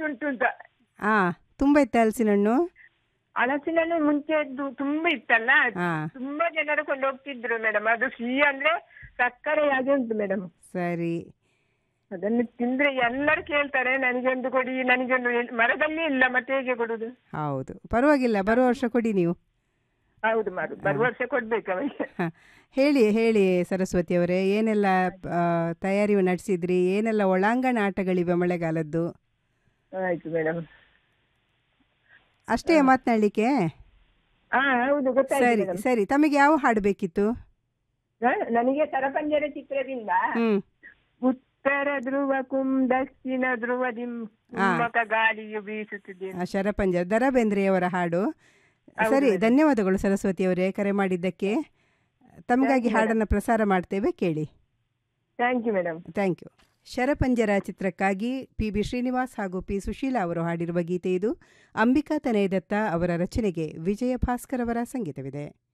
ಉಂಟು ಅಂತ ಹಾಂ ತುಂಬ ಇತ್ತ ಹಲಸಿನ ಹಣ್ಣು ಹಲಸಿನ ಹಣ್ಣು ಮುಂಚೆದ್ದು ತುಂಬಾ ಇತ್ತಲ್ಲ ಹಾಂ ತುಂಬಾ ಜನರು ಕೊಂಡು ಹೋಗ್ತಿದ್ರು ಮೇಡಮ್ ಅದು ಸಿಹಿ ಅಂದ್ರೆ ಸಕ್ಕರೆ ಹಾಗೆ ಉಂಟು ಮೇಡಮ್ ಸರಿ ಅದನ್ನು ತಿಂದ್ರೆ ಎಲ್ಲರೂ ಕೇಳ್ತಾರೆ ನನಗೊಂದು ಕೊಡಿ ನನಗೊಂದು ಎಲ್- ಮರದಲ್ಲಿ ಇಲ್ಲ ಮತ್ತೆ ಹೇಗೆ ಕೊಡುದು ಹೌದು ಪರವಾಗಿಲ್ಲ ಬರುವ ವರ್ಷ ಕೊಡಿ ನೀವು ಹೌದು ಮಾರು ಬರುವ ವರ್ಷ ಕೊಡ್ಬೇಕು ಅವರಿಗೆ ಹಾಂ ಹೇಳಿ ಹೇಳಿ ಸರಸ್ವತಿ ಅವರೇ ಏನೆಲ್ಲ ಆ, ತಯಾರಿ ನಡೆಸಿದ್ರಿ ಏನೆಲ್ಲ ಒಳಾಂಗಣ ಆಟಗಳಿವೆ ಮಳೆಗಾಲದ್ದು ಆಯ್ತು ಮೇಡಮ್ ಅಷ್ಟೇ ಮಾತನಾಡಲಿಕ್ಕೆ ಹಾ ಹೌದು ಗೊತ್ತಾಯ್ತು ಸರಿ ಮೇಡಮ್ ಸರಿ ತಮಗೆ ಯಾವ ಹಾಡು ಬೇಕಿತ್ತು ನನಗೆ ಸರಪಂಜರ ಚಿತ್ರದಿಂದ ಹ್ಞೂ ಉತ್ತರ ಧ್ರುವ ಕುಂ ದಕ್ಷಿಣ ಧ್ರುವದಿಂ ಹಾ. ಕುಮ್ಮಕ ಗಾಳಿಯು ಬೀಸುತ್ತಿದೆ ಆ, ಶರಪಂಜ ದರ ಬೇಂದ್ರೆಯವರ ಹಾಡು ಹೌದು ಸರಿ madam. ಧನ್ಯವಾದಗಳು ಸರಸ್ವತಿ ಅವರೇ ಕರೆ ಮಾಡಿದ್ದಕ್ಕೆ ತಮಗಾಗಿ Thank you, ಹಾಡನ್ನು ಪ್ರಸಾರ ಮಾಡ್ತೇವೆ ಕೇಳಿ thank you madam thank you Sharapanjara ಚಿತ್ರಕ್ಕಾಗಿ ಪಿ ಬಿ ಶ್ರೀನಿವಾಸ್ ಹಾಗೂ ಪಿ ಸುಶೀಲಾ ಅವರು ಹಾಡಿರುವ ಗೀತೆ ಇದು ಅಂಬಿಕಾ ತನಯದತ್ತ ಅವರ ರಚನೆಗೆ ವಿಜಯ ಭಾಸ್ಕರ್ ಅವರ ಸಂಗೀತವಿದೆ